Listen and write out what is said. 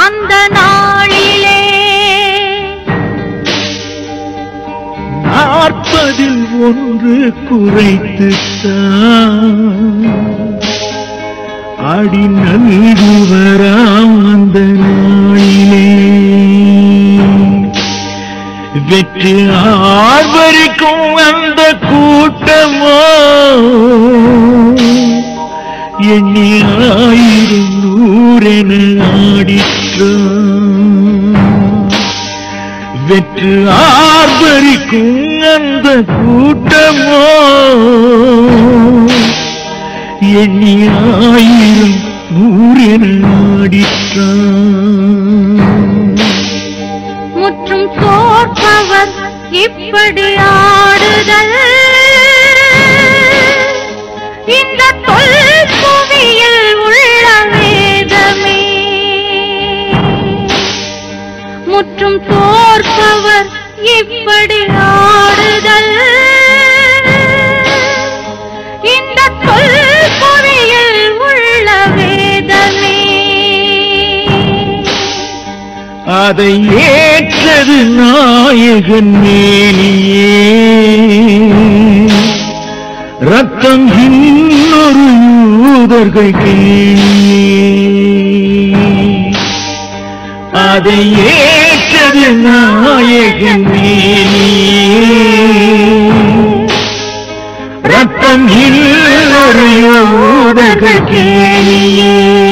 அந்த நாளிலே நாற்பதில் ஒன்று குறைத்து அடி நல்குவராம் அந்த நாளிலே வெற்றி ஆர்வரிக்கும் அந்த கூட்டமோ எண்ணி ஆயிரம் நூறென ஆடிற்றான் வெற்று ஆர்ப்பரிக்கும் அந்த கூட்டமோ எண்ணி ஆயிரம் நூறென ஆடித்தான் முற்றும் தோற்பவர் இப்படி ஆடுதல் இந்த தொல்புவியில் உள்ள வேதமே முற்றும் தோற்பவர் இப்படி ஆடுதல் இந்த தொல்புவியில் உள்ள வேதமே அதை ஏற்றது நாயகன் மேனியே ரத்தம் இன்னொரு யூதர்கள் கையிலே. அதை ஏற்றது நாயகன் மேனியே ரத்தம் இன்னொரு யூதர்கள் கேளியே